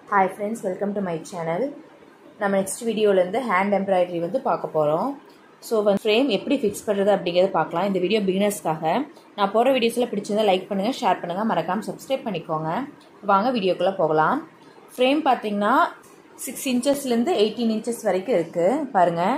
hi friends welcome to my channel நம்ம next வீடியோலேருந்து hand embroidery வந்து பார்க்க போகிறோம் ஸோ வந்து ஃப்ரேம் எப்படி ஃபிக்ஸ் பண்ணுறது அப்படிங்கிறத பார்க்கலாம் இந்த வீடியோ பிகினர்ஸ்க்காக நான் போகிற வீடியோஸில் பிடிச்சிருந்தா லைக் பண்ணுங்கள் ஷேர் பண்ணுங்கள் மறக்காமல் சப்ஸ்கிரைப் பண்ணிக்கோங்க வாங்க வீடியோக்குள்ளே போகலாம் ஃப்ரேம் பார்த்தீங்கன்னா சிக்ஸ் இன்ச்சஸ்லேருந்து எயிட்டீன் இன்ச்சஸ் வரைக்கும் இருக்குது பாருங்கள்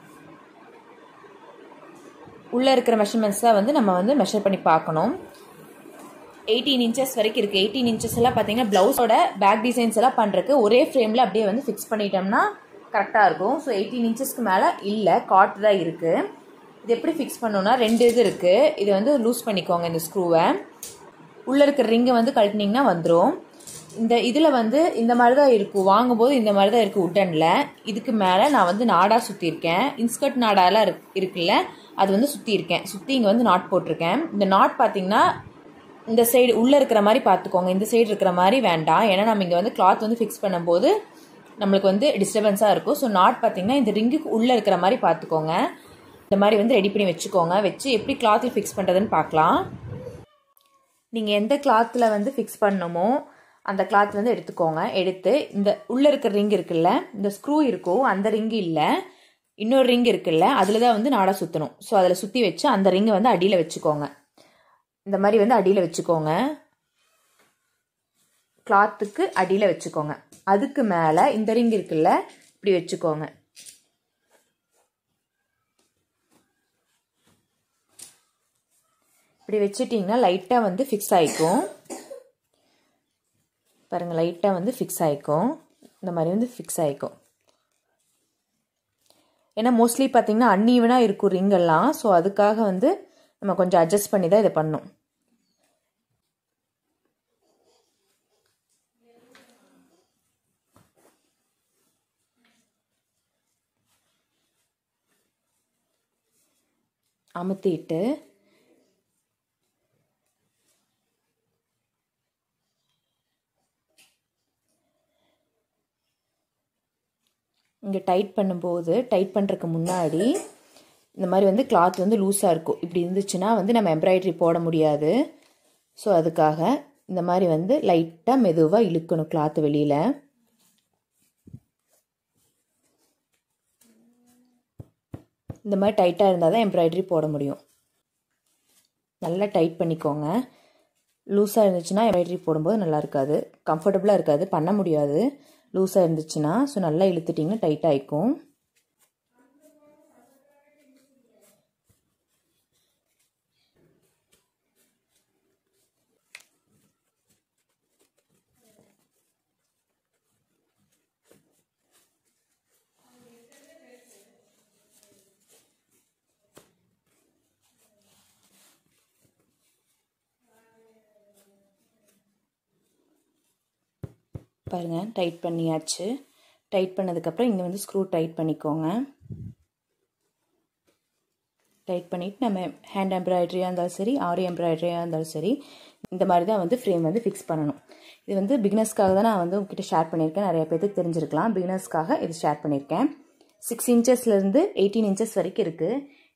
உள்ளே இருக்கிற மெஷர்மெண்ட்ஸ் தான் வந்து நம்ம வந்து மெஷர் பண்ணி பார்க்கணும் எயிட்டீன் இன்ச்சஸ் வரைக்கும் இருக்குது எயிட்டீன் இன்ச்சஸ் எல்லாம் பார்த்தீங்கன்னா ப்ளவுஸோட பேக் டிசைன்ஸ் எல்லாம் பண்ணுறதுக்கு ஒரே ஃப்ரேமில் அப்படியே வந்து ஃபிக்ஸ் பண்ணிட்டோம்னா கரெக்டாக இருக்கும் ஸோ எயிட்டீன் இன்ச்சஸ்க்கு மேலே இல்லை காட் தான் இருக்குது இது எப்படி ஃபிக்ஸ் பண்ணணும்னா ரெண்டு இது இருக்குது இது வந்து லூஸ் பண்ணிக்கோங்க இந்த ஸ்க்ரூவை உள்ளே இருக்கிற ரிங்கை வந்து கழட்டினீங்கன்னா வந்துடும் இந்த இதில் வந்து இந்த மாதிரி தான் இருக்கும் வாங்கும்போது இந்த மாதிரி தான் இருக்குது உட்டனில் இதுக்கு மேலே நான் வந்து நாடாக சுற்றிருக்கேன் இன்ஸ்கர்ட் நாடாலாம் இருக்குல்ல அது வந்து சுற்றியிருக்கேன் சுற்றி இங்கே வந்து நாட் போட்டிருக்கேன் இந்த நாட் பார்த்தீங்கன்னா இந்த சைடு உள்ளே இருக்கிற மாதிரி பார்த்துக்கோங்க இந்த சைடு இருக்கிற மாதிரி வேண்டாம் ஏன்னா நம்ம இங்கே வந்து கிளாத் வந்து ஃபிக்ஸ் பண்ணும்போது நம்மளுக்கு வந்து டிஸ்டர்பன்ஸாக இருக்கும் ஸோ நாட் பார்த்தீங்கன்னா இந்த ரிங்குக்கு உள்ளே இருக்கிற மாதிரி பார்த்துக்கோங்க இந்த மாதிரி வந்து ரெடி பண்ணி வச்சுக்கோங்க வச்சு எப்படி கிளாத்தில் ஃபிக்ஸ் பண்ணுறதுன்னு பார்க்கலாம் நீங்கள் எந்த கிளாத்தில் வந்து ஃபிக்ஸ் பண்ணணுமோ அந்த கிளாத் வந்து எடுத்துக்கோங்க எடுத்து இந்த உள்ளே இருக்கிற ரிங் இருக்குல்ல இந்த ஸ்க்ரூ இருக்கும் அந்த ரிங்கு இல்லை இன்னொரு ரிங் இருக்குல்ல அதில் தான் வந்து நாடாக சுற்றணும் ஸோ அதில் சுற்றி வச்சு அந்த ரிங்கை வந்து அடியில் வச்சுக்கோங்க இந்த மாதிரி வந்து அடியில் வச்சுக்கோங்க கிளாத்துக்கு அடியில் வச்சுக்கோங்க அதுக்கு மேலே இந்த ரிங் இருக்குல்ல இப்படி வச்சுக்கோங்க இப்படி வச்சுட்டிங்கன்னா லைட்டாக வந்து ஃபிக்ஸ் ஆகிக்கும் பாருங்கள் லைட்டாக வந்து ஃபிக்ஸ் ஆகிக்கும் இந்த மாதிரி வந்து ஃபிக்ஸ் ஆகிக்கும் ஏன்னா மோஸ்ட்லி பார்த்தீங்கன்னா அன்ஈவனாக இருக்கும் ரிங்கெல்லாம் ஸோ அதுக்காக வந்து நம்ம கொஞ்சம் அட்ஜஸ்ட் பண்ணி தான் இதை பண்ணும் அமுத்திட்டு இங்கே டைட் பண்ணும்போது டைட் பண்ணுறதுக்கு முன்னாடி இந்த மாதிரி வந்து கிளாத் வந்து லூஸாக இருக்கும் இப்படி இருந்துச்சுன்னா வந்து நம்ம எம்ப்ராய்டரி போட முடியாது ஸோ அதுக்காக இந்த மாதிரி வந்து லைட்டாக மெதுவாக இழுக்கணும் கிளாத் வெளியில் இந்த மாதிரி டைட்டாக இருந்தால் தான் எம்ப்ராய்டரி போட முடியும் நல்லா டைட் பண்ணிக்கோங்க லூஸாக இருந்துச்சுன்னா எம்ப்ராய்டரி போடும்போது நல்லா இருக்காது கம்ஃபர்டபுளாக இருக்காது பண்ண முடியாது லூஸாக இருந்துச்சுன்னா ஸோ நல்லா இழுத்துட்டிங்கன்னா டைட் ஆகிக்கும் பாருங்கள் டைட் பண்ணியாச்சு டைட் பண்ணதுக்கப்புறம் இங்கே வந்து ஸ்க்ரூ டைட் பண்ணிக்கோங்க டைட் பண்ணிவிட்டு நம்ம ஹேண்ட் எம்ப்ராய்டரியாக இருந்தாலும் சரி ஆரி எம்ப்ராய்டரியாக இருந்தாலும் சரி இந்த மாதிரி தான் வந்து ஃப்ரேம் வந்து ஃபிக்ஸ் பண்ணணும் இது வந்து பிகினர்ஸ்க்காக தான் நான் வந்து உங்ககிட்ட ஷேர் பண்ணியிருக்கேன் நிறைய பேருக்கு தெரிஞ்சிருக்கலாம் பிகினர்ஸ்க்காக இது ஷேர் பண்ணியிருக்கேன் சிக்ஸ் இன்ச்சஸ்லேருந்து எயிட்டீன் இன்ச்சஸ் வரைக்கும் இருக்குது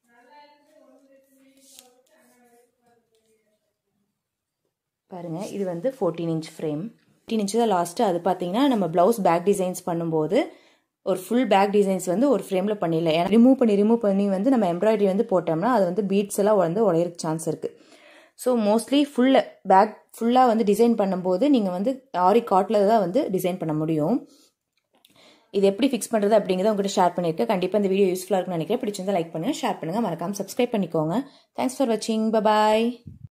பாருங்கள் இது வந்து fourteen inch frame fifteen inch தான் லாஸ்ட்டு அது பார்த்தீங்கன்னா நம்ம ப்ளவுஸ் பேக் டிசைன்ஸ் பண்ணும்போது ஒரு ஃபுல் பேக் டிசைன்ஸ் வந்து ஒரு ஃப்ரேமில் பண்ணிடல ஏன்னா ரிமூவ் பண்ணி ரிமூவ் பண்ணி வந்து நம்ம எம்ப்ராய்டரி வந்து போட்டோம்னா அது வந்து பீட்ஸ் எல்லாம் வந்து உடையிறதுக்கு சான்ஸ் இருக்குது ஸோ மோஸ்ட்லி ஃபுல் பேக் ஃபுல்லாக வந்து டிசைன் பண்ணும்போது நீங்கள் வந்து ஆரி காட்டில் தான் வந்து டிசைன் பண்ண முடியும் இது எப்படி ஃபிக்ஸ் பண்ணுறது அப்படிங்கிறத உங்கள்கிட்ட ஷேர் பண்ணியிருக்கேன் கண்டிப்பாக இந்த வீடியோ யூஸ்ஃபுல்லாக இருக்குன்னு நினைக்கிறேன் பிடிச்சிருந்தா லைக் பண்ணுங்கள் ஷேர் பண்ணுங்கள் மறக்காமல் சப்ஸ்கிரைப் பண்ணிக்கோங்க தேங்க்ஸ் ஃபார் வாட்சிங் பபாய்